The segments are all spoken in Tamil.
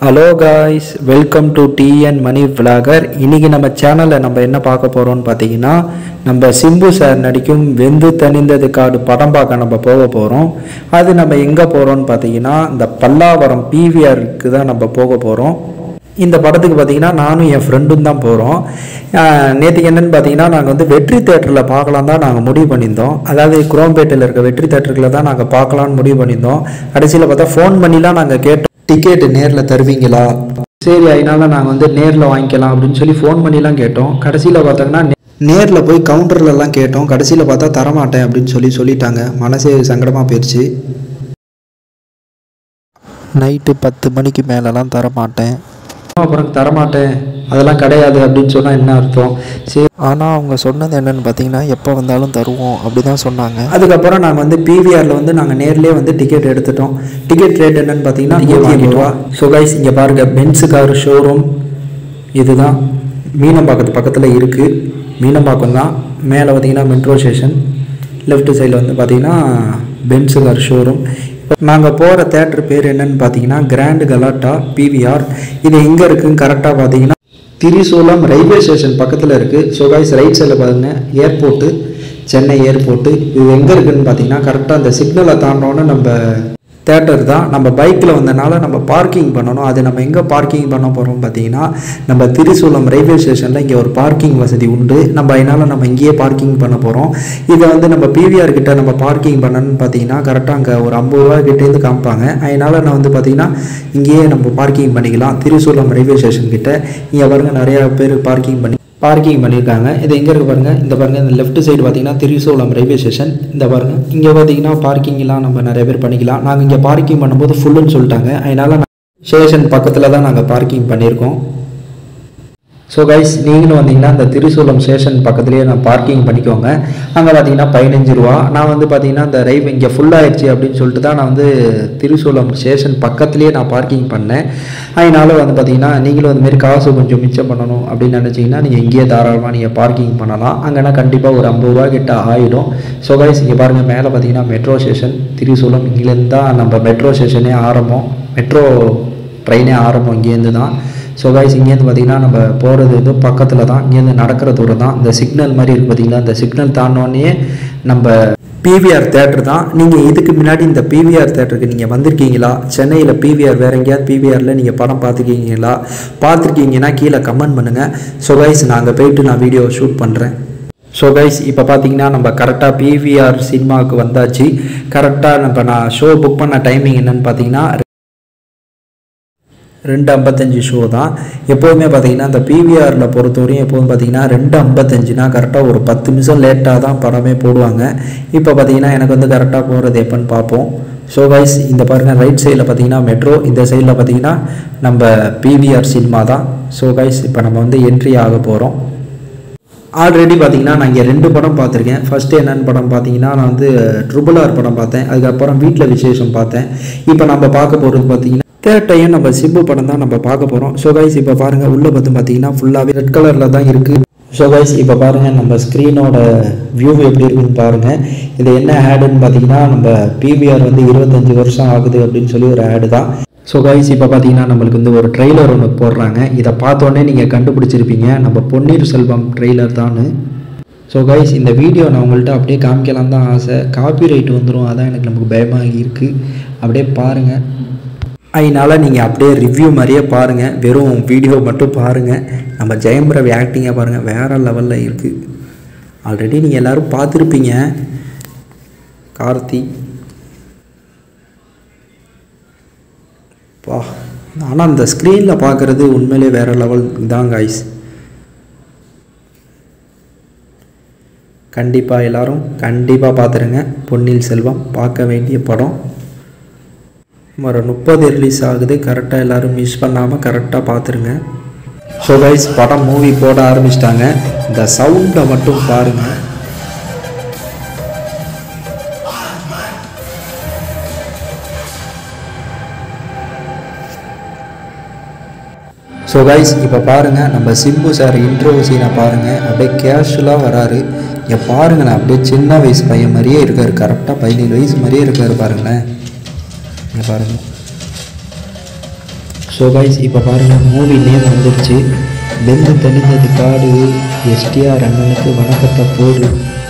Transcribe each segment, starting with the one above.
hello guys welcome to TN Mani vlogger இன்னைக்கு நம்ம சேனலில் நம்ம என்ன பார்க்க போகிறோம்னு பார்த்தீங்கன்னா நம்ம சிம்பு சார் நடிக்கும் வெந்து தணிந்தது காடு படம் பார்க்க நம்ம போக போகிறோம் அது நம்ம எங்கே போகிறோம்னு பார்த்தீங்கன்னா இந்த பல்லாவரம் பிவிஆருக்கு தான் நம்ம போக போகிறோம் இந்த படத்துக்கு பார்த்தீங்கன்னா நானும் என் ஃப்ரெண்டும் தான் போகிறோம் நேற்றுக்கு என்னன்னு பார்த்தீங்கன்னா நாங்கள் வந்து வெற்றி தேட்டரில் பார்க்கலாம் தான் நாங்கள் முடிவு பண்ணியிருந்தோம் அதாவது குரோம்பேட்டையில் இருக்க வெற்றி தேட்டருக்குள்ள தான் நாங்கள் பார்க்கலான்னு முடிவு பண்ணியிருந்தோம் கடைசியில் பார்த்தா ஃபோன் பண்ணிலாம் நாங்கள் கேட்டோம் டிக்கெட்டு நேரில் தருவீங்களா சரி அதனால நாங்கள் வந்து நேரில் வாங்கிக்கலாம் அப்படின்னு சொல்லி ஃபோன் பண்ணிலாம் கேட்டோம் கடைசியில் பார்த்தோங்கன்னா நேரில் போய் கவுண்டர்லலாம் கேட்டோம் கடைசியில் பார்த்தா தரமாட்டேன் அப்படின்னு சொல்லி சொல்லிட்டாங்க மனசே சங்கடமாக போயிடுச்சு நைட்டு பத்து மணிக்கு மேலெலாம் தரமாட்டேன் அப்புறம் தரமாட்டேன் அதெல்லாம் கிடையாது அப்படின்னு சொன்னால் என்ன அர்த்தம் சரி ஆனால் அவங்க சொன்னது என்னன்னு பார்த்தீங்கன்னா எப்போ வந்தாலும் தருவோம் அப்படி தான் சொன்னாங்க அதுக்கப்புறம் நாங்கள் வந்து பிவிஆரில் வந்து நாங்கள் நேர்லேயே வந்து டிக்கெட் எடுத்துட்டோம் டிக்கெட் ரேட் என்னன்னு பார்த்தீங்கன்னா நூற்றி ரூபா ஸோ கைஸ் இங்கே பாருங்கள் பென்ஸு கார் ஷோரூம் இதுதான் மீனம்பாக்கத்து பக்கத்தில் இருக்குது மீனம்பாக்கம் தான் மேலே பார்த்தீங்கன்னா மெட்ரோ ஸ்டேஷன் லெஃப்ட் சைடில் வந்து பார்த்தீங்கன்னா பென்ஸு கார் ஷோரூம் நாங்கள் போகிற தேட்டர் பேர் என்னன்னு பார்த்தீங்கன்னா கிராண்ட் கலாட்டா பிவிஆர் இது எங்கே இருக்குன்னு கரெக்டாக பார்த்தீங்கன்னா திரிசூலம் ரயில்வே ஸ்டேஷன் பக்கத்தில் இருக்குது ஸோ கைஸ் ரைட் சைடில் பாருங்க ஏர்போர்ட்டு சென்னை ஏர்போர்ட்டு இது எங்கே இருக்குன்னு பார்த்தீங்கன்னா கரெக்டாக அந்த சிக்னலை தாண்டோன்னு நம்ம தேட்டர் தான் நம்ம பைக்கில் வந்தனால நம்ம பார்க்கிங் பண்ணணும் அது நம்ம எங்கே பார்க்கிங் பண்ண போகிறோம் பார்த்தீங்கன்னா நம்ம திரிசூலம் ரயில்வே ஸ்டேஷனில் இங்கே ஒரு பார்க்கிங் வசதி உண்டு நம்ம அதனால் நம்ம இங்கேயே பார்க்கிங் பண்ண போகிறோம் இதை வந்து நம்ம பிவிஆர் கிட்ட நம்ம பார்க்கிங் பண்ணணும்னு பார்த்தீங்கன்னா கரெக்டாக அங்கே ஒரு ஐம்பது ரூபா கிட்டேருந்து காமிப்பாங்க அதனால் நான் வந்து பார்த்தீங்கன்னா இங்கேயே நம்ம பார்க்கிங் பண்ணிக்கலாம் திரிசூலம் ரயில்வே ஸ்டேஷன் கிட்ட இங்கே பாருங்க நிறையா பேர் பார்க்கிங் பண்ணி பார்க்கிங் பண்ணியிருக்காங்க இது எங்கே இருக்குது பாருங்கள் இந்த பாருங்கள் இந்த லெஃப்ட் சைடு பார்த்தீங்கன்னா திரிசூலம் ரயில்வே ஸ்டேஷன் இந்த பாருங்கள் இங்கே பார்த்தீங்கன்னா பார்க்கிங்லாம் நம்ம நிறைய பேர் பண்ணிக்கலாம் நாங்கள் இங்கே பார்க்கிங் பண்ணும்போது ஃபுல்லுன்னு சொல்லிட்டாங்க அதனால் ஸ்டேஷன் பக்கத்தில் தான் நாங்கள் பார்க்கிங் பண்ணியிருக்கோம் ஸோ கைஸ் நீங்களும் வந்தீங்கன்னா இந்த திரிசூலம் ஸ்டேஷன் பக்கத்துலேயே நான் பார்க்கிங் பண்ணிக்கோங்க அங்கே பார்த்தீங்கன்னா பதினஞ்சு ரூபா நான் வந்து பார்த்தீங்கன்னா இந்த ரயில் இங்கே ஃபுல்லாகிடுச்சு அப்படின்னு சொல்லிட்டு தான் நான் வந்து திரிசூலம் ஸ்டேஷன் பக்கத்துலேயே நான் பார்க்கிங் பண்ணேன் அதனால வந்து பார்த்தீங்கன்னா நீங்களும் அந்த மாதிரி காசு கொஞ்சம் மிச்சம் பண்ணணும் அப்படின்னு நினச்சிங்கன்னா நீங்கள் இங்கேயே தாராளமாக நீங்கள் பார்க்கிங் பண்ணலாம் அங்கேனா கண்டிப்பாக ஒரு ஐம்பது ரூபா கிட்ட ஆகிடும் ஸோ கைஸ் இங்கே பாருங்கள் மேலே பார்த்தீங்கன்னா மெட்ரோ ஸ்டேஷன் திரிசூலம் இங்கேருந்து தான் நம்ம மெட்ரோ ஸ்டேஷனே ஆரம்பம் மெட்ரோ ட்ரெயினே ஆரம்பம் இங்கேருந்து தான் ஸோ கைஸ் இங்கேருந்து பார்த்தீங்கன்னா நம்ம போகிறது வந்து பக்கத்தில் தான் இங்கேருந்து நடக்கிற தூரம் தான் இந்த சிக்னல் மாதிரி இருக்குது பார்த்தீங்களா இந்த சிக்னல் தாண்டோடனே நம்ம பிவிஆர் தேட்டர் தான் நீங்கள் இதுக்கு முன்னாடி இந்த பிவிஆர் தேட்டருக்கு நீங்கள் வந்திருக்கீங்களா சென்னையில் பிவிஆர் வேறு எங்கேயாவது பிவிஆரில் நீங்கள் படம் பார்த்துருக்கீங்களா பார்த்துருக்கீங்கன்னா கீழே கமெண்ட் பண்ணுங்கள் ஸோ கைஸ் நான் அங்கே போயிட்டு நான் வீடியோ ஷூட் பண்ணுறேன் ஸோ கைஸ் இப்போ பார்த்தீங்கன்னா நம்ம கரெக்டாக பிவிஆர் சினிமாவுக்கு வந்தாச்சு கரெக்டாக நம்ம நான் ஷோ புக் பண்ண டைமிங் என்னன்னு பார்த்தீங்கன்னா ரெண்டு ஐம்பத்தஞ்சு ஷோ தான் எப்போதுமே பார்த்தீங்கன்னா இந்த பிவிஆரில் பொறுத்தவரையும் எப்போதும் பார்த்தீங்கன்னா ரெண்டு ஐம்பத்தஞ்சுனா கரெக்டாக ஒரு பத்து நிமிஷம் லேட்டாக தான் படமே போடுவாங்க இப்போ பார்த்தீங்கன்னா எனக்கு வந்து கரெக்டாக போகிறது எப்போன்னு பார்ப்போம் ஸோ கைஸ் இந்த பாருங்கள் ரைட் சைடில் பார்த்தீங்கன்னா மெட்ரோ இந்த சைடில் பார்த்தீங்கன்னா நம்ம பிவிஆர் சினிமா தான் ஸோ கைஸ் இப்போ நம்ம வந்து என்ட்ரி ஆக போகிறோம் ஆல்ரெடி பார்த்தீங்கன்னா நான் இங்கே ரெண்டு படம் பார்த்துருக்கேன் ஃபஸ்ட்டு என்னென்னு படம் பார்த்தீங்கன்னா நான் வந்து ட்ரிபிள் ஆர் படம் பார்த்தேன் அதுக்கப்புறம் வீட்டில் விசேஷம் பார்த்தேன் இப்போ நம்ம பார்க்க போகிறது பார்த்தீங்கன்னா தேட்டையும் நம்ம சிம்பு படம் தான் நம்ம பார்க்க போகிறோம் ஸோ கைஸ் இப்போ பாருங்கள் உள்ளே பார்த்து பார்த்தீங்கன்னா ஃபுல்லாகவே ரெட் கலரில் தான் இருக்குது ஸோ கைஸ் இப்போ பாருங்கள் நம்ம ஸ்க்ரீனோட வியூ எப்படி இருக்குன்னு பாருங்கள் இது என்ன ஆடுன்னு பார்த்தீங்கன்னா நம்ம பிவிஆர் வந்து இருபத்தஞ்சி வருஷம் ஆகுது அப்படின்னு சொல்லி ஒரு ஆடு தான் ஸோ கைஸ் இப்போ பார்த்தீங்கன்னா நம்மளுக்கு வந்து ஒரு ட்ரெய்லர் ஒன்று போடுறாங்க இதை பார்த்தோன்னே நீங்கள் கண்டுபிடிச்சிருப்பீங்க நம்ம பொன்னீர் செல்வம் ட்ரெய்லர் தான் ஸோ கைஸ் இந்த வீடியோ நான் உங்கள்கிட்ட அப்படியே காமிக்கலாம் தான் ஆசை காப்பி ரைட் வந்துடும் அதான் எனக்கு நமக்கு பயமாக இருக்குது அப்படியே பாருங்கள் அதனால் நீங்கள் அப்படியே ரிவ்யூ மாதிரியே பாருங்கள் வெறும் வீடியோ மட்டும் பாருங்கள் நம்ம ஜெயம் ரவி ஆக்டிங்கை பாருங்கள் வேறு லெவலில் இருக்குது ஆல்ரெடி நீங்கள் எல்லோரும் பார்த்துருப்பீங்க கார்த்தி பா ஆனால் அந்த ஸ்க்ரீனில் பார்க்குறது உண்மையிலே வேறு லெவல் தான் காய்ஸ் கண்டிப்பாக எல்லோரும் கண்டிப்பாக பார்த்துருங்க பொன்னில் செல்வம் பார்க்க வேண்டிய படம் ஒரு முப்பது ரிலீஸ் ஆகுது கரெக்டாக எல்லோரும் மிஸ் பண்ணாமல் கரெக்டாக பார்த்துருங்க ஸோ கைஸ் படம் மூவி போட ஆரம்பிச்சிட்டாங்க இந்த சவுண்டை மட்டும் பாருங்கள் ஸோ கைஸ் இப்போ பாருங்கள் நம்ம சிம்பு சார் இன்ட்ரோவ் சீனை பாருங்கள் அப்படியே கேஷுவலாக வராரு இங்கே பாருங்களேன் அப்படியே சின்ன வயசு பையன் மாதிரியே இருக்கார் கரெக்டாக பதினேழு வயசு மாதிரியே இருக்கார் பாருங்களேன் இங்கே பாருங்கள் ஸோ கைஸ் இப்போ பாருங்கள் மூவி நேம் வந்துருச்சு வெந்து தணிந்தது காடு எஸ்டிஆர் அண்ணனுக்கு வணக்கத்தை போடு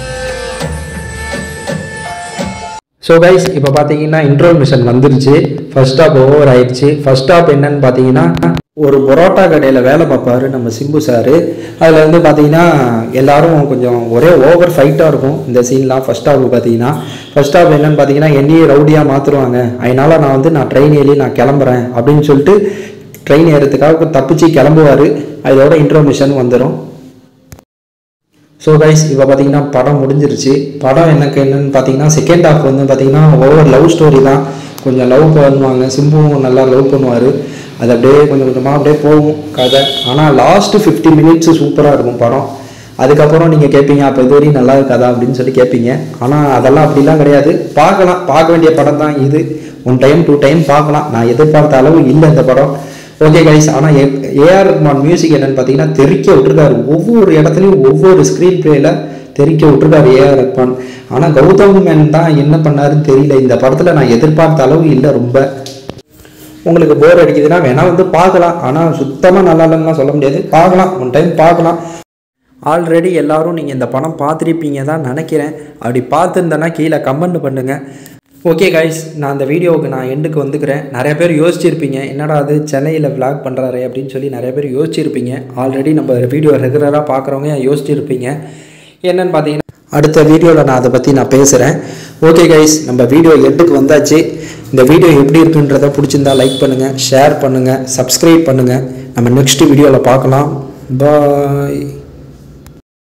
ஸோ கைஸ் இப்போ பார்த்தீங்கன்னா இன்ட்ரோ மிஷன் வந்துருச்சு ஃபர்ஸ்ட் ஸ்டாப் ஓவர் ஆயிடுச்சு ஃபர்ஸ்ட் ஸ்டாப் என்னன்னு பார்த்தீங்கன்னா ஒரு பரோட்டா கடையில் வேலை பார்ப்பாரு நம்ம சிம்பு சார் அதில் வந்து பார்த்தீங்கன்னா எல்லாரும் கொஞ்சம் ஒரே ஓவர் ஃபைட்டாக இருக்கும் இந்த சீன்லாம் ஃபர்ஸ்ட் ஸ்டாப் பார்த்தீங்கன்னா ஃபர்ஸ்ட் ஸ்டாப் என்னன்னு பார்த்தீங்கன்னா என்னையும் ரவுடியாக மாற்றுவாங்க அதனால நான் வந்து நான் ட்ரெயின் ஏறி நான் கிளம்புறேன் அப்படின்னு சொல்லிட்டு ட்ரெயின் ஏறதுக்காக தப்பிச்சு கிளம்புவார் அதோட இன்ட்ரோ மிஷன் வந்துடும் ஸோ கைஸ் இப்போ பார்த்தீங்கன்னா படம் முடிஞ்சிருச்சு படம் எனக்கு என்னன்னு பார்த்தீங்கன்னா செகண்ட் ஹாஃப் வந்து பார்த்தீங்கன்னா ஓவர் லவ் ஸ்டோரி தான் கொஞ்சம் லவ் பண்ணுவாங்க சிம்புவும் நல்லா லவ் பண்ணுவார் அது அப்படியே கொஞ்சம் கொஞ்சமாக அப்படியே போகும் கதை ஆனால் லாஸ்ட்டு ஃபிஃப்டி மினிட்ஸ் சூப்பராக இருக்கும் படம் அதுக்கப்புறம் நீங்கள் கேட்பீங்க அப்போ இதுவரையும் நல்லா இருக்காதா அப்படின்னு சொல்லி கேட்பீங்க ஆனால் அதெல்லாம் அப்படிலாம் கிடையாது பார்க்கலாம் பார்க்க வேண்டிய படம் தான் இது ஒன் டைம் டூ டைம் பார்க்கலாம் நான் எதிர்பார்த்த அளவு இல்லை இந்த படம் ஓகே கைஸ் ஆனால் ஏஆர் ரஹ்மான் மியூசிக் என்னன்னு பார்த்தீங்கன்னா தெறிக்க விட்டுருக்காரு ஒவ்வொரு இடத்துலையும் ஒவ்வொரு ஸ்க்ரீன் பிளேல தெறிக்க விட்டுருக்காரு ஏஆர் ரஹ்மான் ஆனால் கௌதம் மேன் தான் என்ன பண்ணாருன்னு தெரியல இந்த படத்தில் நான் எதிர்பார்த்த அளவு இல்லை ரொம்ப உங்களுக்கு போர் அடிக்குதுன்னா வேணா வந்து பார்க்கலாம் ஆனால் சுத்தமாக நல்லா இல்லைன்னா சொல்ல முடியாது பார்க்கலாம் ஒன் டைம் பார்க்கலாம் ஆல்ரெடி எல்லாரும் நீங்கள் இந்த படம் பார்த்துருப்பீங்க தான் நினைக்கிறேன் அப்படி பார்த்துருந்தேன்னா கீழே கமெண்ட் பண்ணுங்கள் ஓகே கைஸ் நான் அந்த வீடியோவுக்கு நான் எண்டுக்கு வந்துக்கிறேன் நிறைய பேர் யோசிச்சிருப்பீங்க என்னடா அது சென்னையில் vlog பண்ணுறாரு அப்படின்னு சொல்லி நிறைய பேர் யோசிச்சிருப்பீங்க ஆல்ரெடி நம்ம வீடியோ ரெகுலராக பார்க்குறவங்க யோசிச்சிருப்பீங்க என்னன்னு பார்த்தீங்கன்னா அடுத்த வீடியோவில் நான் அதை பற்றி நான் பேசுகிறேன் ஓகே கைஸ் நம்ம வீடியோ எண்டுக்கு வந்தாச்சு இந்த வீடியோ எப்படி இருக்குன்றதை பிடிச்சிருந்தா லைக் பண்ணுங்கள் ஷேர் பண்ணுங்கள் சப்ஸ்கிரைப் பண்ணுங்கள் நம்ம நெக்ஸ்ட் வீடியோவில் பார்க்கலாம் பாய்